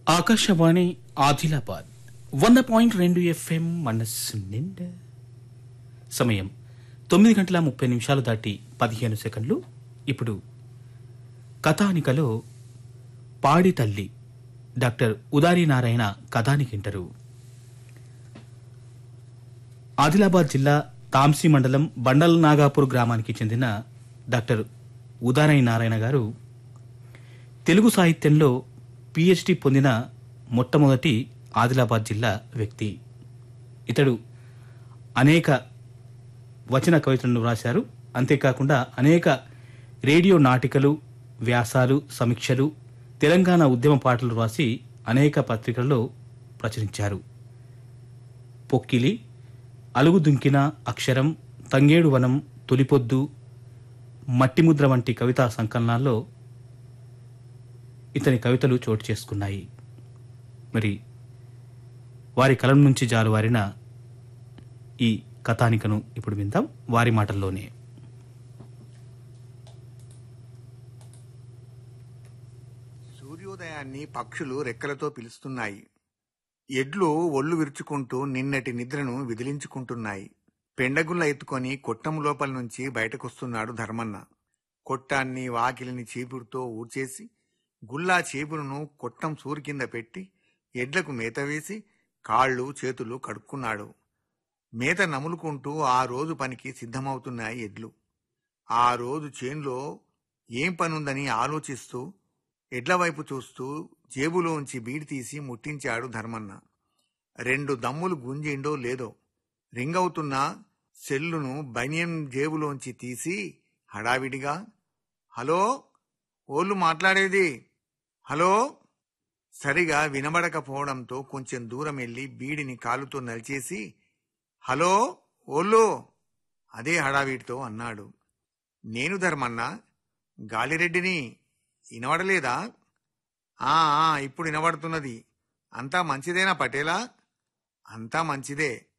ఆకాశవాణి ఆదిలాబాద్ వంద పాయింట్ రెండు ఎఫ్ఎం మనస్సు నిండా సమయం తొమ్మిది గంటల ముప్పై నిమిషాలు దాటి పదిహేను సెకండ్లు ఇప్పుడు కథానికలో పాడి తల్లి డాక్టర్ ఉదారి నారాయణ కథానికింటరు ఆదిలాబాద్ జిల్లా తాంసీ మండలం బండల్ నాగాపూర్ గ్రామానికి చెందిన డాక్టర్ ఉదారై నారాయణ గారు తెలుగు సాహిత్యంలో పిహెచ్డి పొందిన మొట్టమొదటి ఆదిలాబాద్ జిల్లా వ్యక్తి ఇతడు అనేక వచన కవితలను వ్రాశారు అంతేకాకుండా అనేక రేడియో నాటికలు వ్యాసాలు సమీక్షలు తెలంగాణ ఉద్యమ పాటలు వ్రాసి అనేక పత్రికల్లో ప్రచురించారు పొక్కిలి అలుగుదుంకిన అక్షరం తంగేడు వనం తొలిపొద్దు మట్టిముద్ర వంటి కవితా సంకలనాల్లో ఇతని కవితలు చోటు చేసుకున్నాయి మరి వారి కలం నుంచి జారువారిన ఈ కథానికను ఇప్పుడు విందాం వారి మాటల్లోనే సూర్యోదయాన్ని పక్షులు రెక్కలతో పిలుస్తున్నాయి ఎడ్లు ఒళ్ళు విరుచుకుంటూ నిన్నటి నిద్రను విదిలించుకుంటున్నాయి పెండగుల్ల ఎత్తుకొని కొట్టం లోపల నుంచి బయటకొస్తున్నాడు ధర్మన్న కొట్టాన్ని వాకిలిని చీపురుతో ఊడ్చేసి గుల్లా చీపురును కొట్టం సూరు కింద పెట్టి ఎడ్లకు మేత వేసి కాళ్ళు చేతులు కడుక్కున్నాడు మేత నములుకుంటూ ఆ రోజు పనికి సిద్ధమవుతున్నాయి ఎడ్లు ఆ రోజు చేన్లో ఏం పనుందని ఆలోచిస్తూ ఎడ్ల వైపు చూస్తూ జేబులోంచి బీడి తీసి ముట్టించాడు ధర్మన్న రెండు దమ్ములు గుంజిండో లేదో రింగ్ అవుతున్న సెల్లును బనియన్ జేబులోంచి తీసి హడావిడిగా హలో ఓళ్ళు మాట్లాడేది హలో సరిగా వినబడకపోవడంతో కొంచెం దూరం వెళ్ళి బీడిని కాలుతో నలిచేసి హలో ఓళ్ళు అదే హడావిడితో అన్నాడు నేను ధర్మన్న గాలిరెడ్డిని వినబడలేదా ఆ ఆ, ఇప్పుడు వినబడుతున్నది అంతా మంచిదేనా పటేలా అంతా మంచిదే